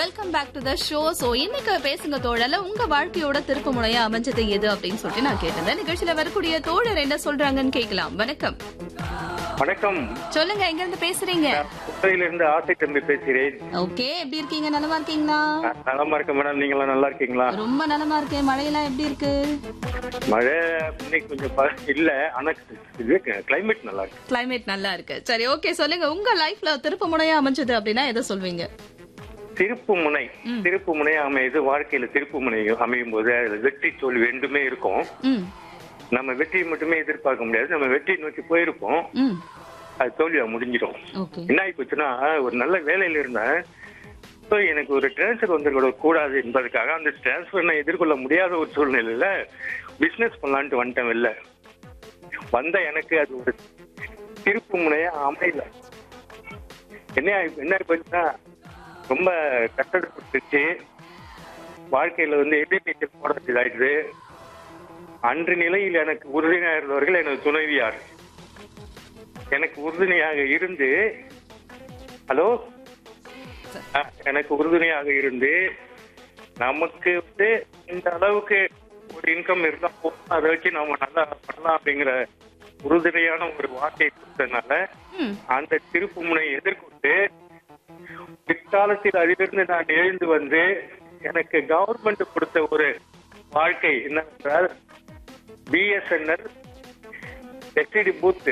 welcome back to the show so இன்னைக்கு பேசுங்க தோழல உங்க வாழ்க்கையோட திருப்பு முனையா அமைஞ்சது எது அப்படின்னு சொல்லிட்டு நான் கேட்டேன் நிகழ்ச்சியில வரக்கூடிய தோழர் என்ன சொல்றாங்கன்னு கேட்கலாம் வணக்கம் வணக்கம் சொல்லுங்க எங்க இருந்து பேசுறீங்க புதுவையிலிருந்து ஆசை தம்பி பேசுகிறேன் ஓகே எப்படி இருக்கீங்க நலமா இருக்கீங்களா நான் நலமா இருக்கேன் மேடம் நீங்களாம் நல்லா இருக்கீங்களா ரொம்ப நலமா இருக்கேன் மழையெல்லாம் எப்படி இருக்கு மழை இன்னைக்கு கொஞ்சம் ப- இல்ல ஆனா இது கிளைமேட் நல்லா இருக்கு கிளைமேட் நல்லா இருக்கு சரி ஓகே சொல்லுங்க உங்க லைஃப்ல திருப்பு முனையா அமைஞ்சது அப்படின்னா எதை சொல்வீங்க திருப்பு முனை திருப்பு முனை அமையுது வாழ்க்கையில திருப்பு முனை அமையும் போது அதுல வெற்றி தோல்வி ரெண்டுமே இருக்கும் ம் நம்ம வெற்றியை மட்டுமே எதிர்பார்க்க முடியாது நம்ம வெற்றியை நோக்கி போயிருப்போம் ம் அது தோல்வியா முடிஞ்சிடும் ஓகே என்ன ஆகி போச்சுன்னா ஒரு நல்ல வேலையில இருந்தேன் So, எனக்கு ஒரு டிரான்ஸ்ஃபர் வந்துட கூடாது என்பதற்காக அந்த டிரான்ஸ்ஃபர் நான் எதிர்கொள்ள முடியாத ஒரு சூழ்நிலையில பிசினஸ் பண்ணலான்ட்டு வந்துட்டேன் வெளில வந்த எனக்கு அது ஒரு திருப்பு முனையா அமையல என்ன ஆகி- என்ன ஆகி போச்சுன்னா ரொம்ப கஷ்டப்பட்டுச்சு வாழ்க்கையில வந்து எதிர்நீச்சல் போட வேண்டியதாயிடுது அன்று நிலையில் எனக்கு உறுதுணையாக இருந்தவர்கள் எனது துணைவியார் எனக்கு உறுதுணையாக இருந்து ஹலோ அஹ், எனக்கு உறுதுணையாக இருந்து நமக்கு வந்து இந்த அளவுக்கு ஒரு இன்கம் இருந்தா போதும் அதை வச்சு நம்ம நல்லா பண்ணலாம் அப்படிங்கிற உறுதுணையான ஒரு வார்த்தை கொடுத்ததுனால ம் அந்த திருப்பு முனை எதிர்கொண்டு பிற்காலத்தில் அதிலிருந்து நான் எழுந்து வந்து எனக்கு கவர்மெண்ட் கொடுத்த ஒரு வாழ்க்கை என்னவென்றால் பிஎஸ்என்எல் எஸ்டிடி பூத்